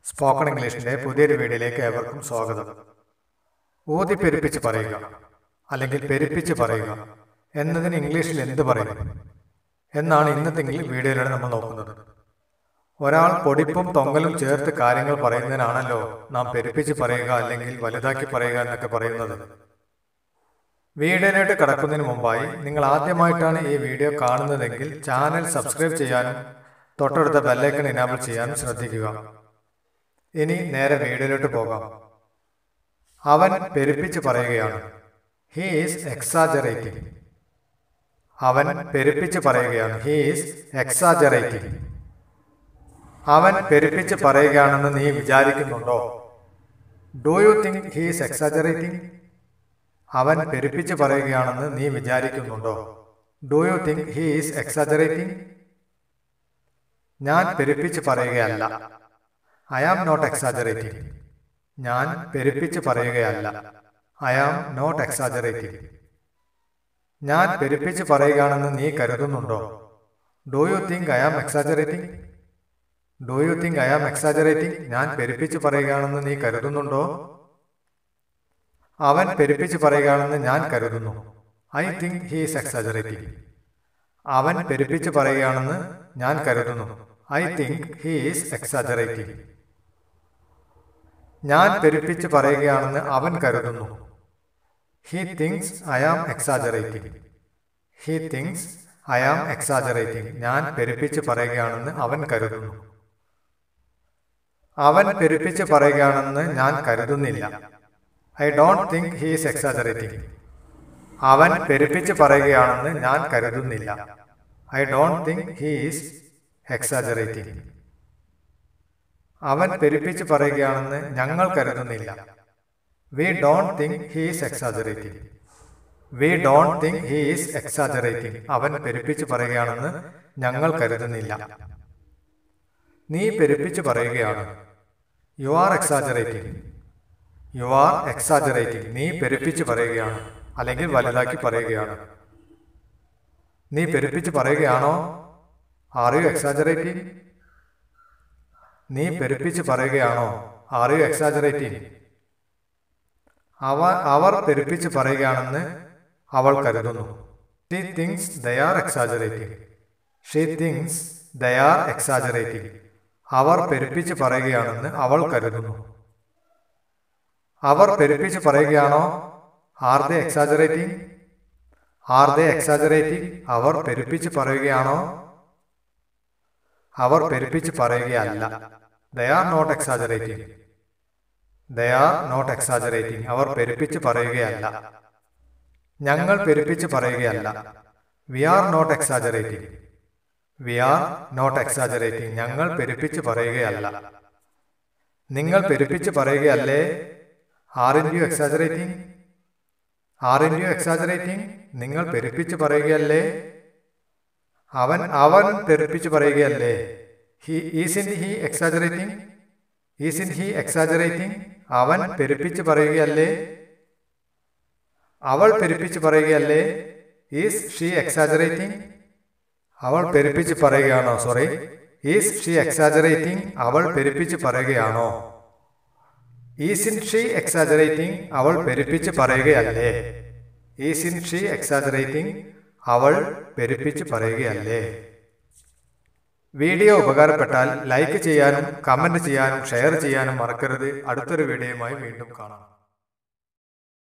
spoken ഇംഗ്ലീഷിന്റെ പുതിയൊരു വീഡിയോയിലേക്ക് ഏവർക്കും സ്വാഗതം ഊതി പെരുപ്പിച്ച് പറയുക അല്ലെങ്കിൽ പെരുപ്പിച്ച് പറയുക എന്നതിന് ഇംഗ്ലീഷിൽ എന്ത് പറയും എന്നാണ് ഇന്നത്തെ ഇംഗ്ലീഷ് വീഡിയോയിലൂടെ നമ്മൾ നോക്കുന്നത് ഒരാൾ പൊടിപ്പും തൊങ്ങലും ചേർത്ത് കാര്യങ്ങൾ പറയുന്നതിനാണല്ലോ നാം പെരുപ്പിച്ച് പറയുക അല്ലെങ്കിൽ വലുതാക്കി പറയുക എന്നൊക്കെ പറയുന്നത് വീഡിയോയിലോട്ട് കടക്കുന്നതിന് മുമ്പായി നിങ്ങൾ ആദ്യമായിട്ടാണ് ഈ വീഡിയോ കാണുന്നതെങ്കിൽ ചാനൽ സബ്സ്ക്രൈബ് ചെയ്യാനും തൊട്ടടുത്ത ബെല്ലൈക്കൺ ഇനാബിൾ ചെയ്യാനും ശ്രദ്ധിക്കുക ഇനി നേരെ വീഡിയോയിലോട്ട് പോകാം അവൻ പെരുപ്പിച്ച് പറയുകയാണ് ഹീ ഈസ് എക്സാജറേറ്റിംഗ് അവൻ പെരുപ്പിച്ച് പറയുകയാണ് ഹീ ഈസ് എക്സാജറേറ്റിംഗ് അവൻ പെരുപ്പിച്ച് പറയുകയാണെന്ന് നീ വിചാരിക്കുന്നുണ്ടോ do you think he is exaggerating അവൻ പെരുപ്പിച്ച് പറയുകയാണെന്ന് നീ വിചാരിക്കുന്നുണ്ടോ do you think he is exaggerating ഞാൻ പെരുപ്പിച്ച് പറയുകയല്ല ഐ ആം നോട്ട് എക്സാജറേറ്റിംഗ് ഞാൻ പെരുപ്പിച്ച് പറയുകയല്ല ഐ ആം നോട്ട് എക്സാജറേറ്റിംഗ് ഞാൻ പെരുപ്പിച്ച് പറയുകയാണെന്ന് നീ കരുതുന്നുണ്ടോ do you think I am exaggerating do you think I am exaggerating ഞാൻ പെരുപ്പിച്ച് പറയുകയാണെന്ന് നീ കരുതുന്നുണ്ടോ അവൻ പെരുപ്പിച്ച് പറയുകയാണെന്ന് ഞാൻ കരുതുന്നു I think he is exaggerating അവൻ പെരുപ്പിച്ച് പറയുകയാണെന്ന് ഞാൻ കരുതുന്നു I think he is exaggerating ഞാൻ പെരുപ്പിച്ച് പറയുകയാണെന്ന് അവൻ കരുതുന്നു he thinks I am exaggerating he thinks I am exaggerating ഞാൻ പെരുപ്പിച്ച് പറയുകയാണെന്ന് അവൻ കരുതുന്നു അവൻ പെരുപ്പിച്ച് പറയുകയാണെന്ന് ഞാൻ കരുതുന്നില്ല I don't think he is exaggerating അവൻ പെരുപ്പിച്ച് പറയുകയാണെന്ന് ഞാൻ കരുതുന്നില്ല I don't think he is exaggerating അവൻ പെരുപ്പിച്ച് പറയുകയാണെന്ന് ഞങ്ങൾ കരുതുന്നില്ല we don't think he is exaggerating we don't think he is exaggerating അവൻ പെരുപ്പിച്ച് പറയുകയാണെന്ന് ഞങ്ങൾ കരുതുന്നില്ല നീ പെരുപ്പിച്ച് പറയുകയാണ് you are exaggerating you are exaggerating നീ പെരുപ്പിച്ച് പറയുകയാണ് അല്ലെങ്കിൽ വലുതാക്കി പറയുകയാണ് നീ പെരുപ്പിച്ച് പറയുകയാണോ ആർ യു എക്സാജറേറ്റിംഗ് നീ പെരുപ്പിച്ച് പറയുകയാണോ ആർ യു എക്സാജറേറ്റിംഗ് അവ അവർ പെരുപ്പിച്ച് പറയുകയാണെന്ന് അവൾ കരുതുന്നു she thinks they are exaggerating she thinks they are exaggerating അവർ പെരുപ്പിച്ച് പറയുകയാണെന്ന് അവൾ കരുതുന്നു അവർ പെരുപ്പിച്ച് പറയുകയാണോ are they exaggerating are they exaggerating അവർ പെരുപ്പിച്ച് പറയുകയാണോ അവർ പെരുപ്പിച്ച് പറയുകയല്ല they are not exaggerating they are not exaggerating അവർ പെരുപ്പിച്ച് പറയുകയല്ല ഞങ്ങൾ പെരുപ്പിച്ച് പറയുകയല്ല we are not exaggerating we are not exaggerating ഞങ്ങൾ പെരുപ്പിച്ച് പറയുകയല്ല നിങ്ങൾ പെരുപ്പിച്ച് പറയുകയല്ലേ aren't you exaggerating aren't you exaggerating നിങ്ങൾ പെരുപ്പിച്ച് പറയുകയല്ലേ അവൻ അവൻ പെരുപ്പിച്ച് പറയുകയല്ലേ he isn't he exaggerating isn't he exaggerating അവൻ പെരുപ്പിച്ച് പറയുകയല്ലേ അവൾ പെരുപ്പിച്ച് പറയുകയല്ലേ ഈസ് ഷീ എക്സാജറേറ്റിംഗ് അവൾ പെരുപ്പിച്ച് പറയുകയാണോ സോറി ഈസ് ഷീ എക്സാജറേറ്റിംഗ് അവൾ പെരുപ്പിച്ച് പറയുകയാണോ ഈസ് ഇൻ ഷീ എക്സാജറേറ്റിംഗ് അവൾ പെരുപ്പിച്ച് പറയുകയല്ലേ ഈസ് ഇൻ ഷീ എക്സാജറേറ്റിംഗ് അവൾ പെരുപ്പിച്ച് പറയുകയല്ലേ വീഡിയോ ഉപകാരപ്പെട്ടാൽ ലൈക്ക് ചെയ്യാനും കമന്റ് ചെയ്യാനും ഷെയർ ചെയ്യാനും മറക്കരുത് അടുത്തൊരു വീഡിയോയുമായി വീണ്ടും കാണാം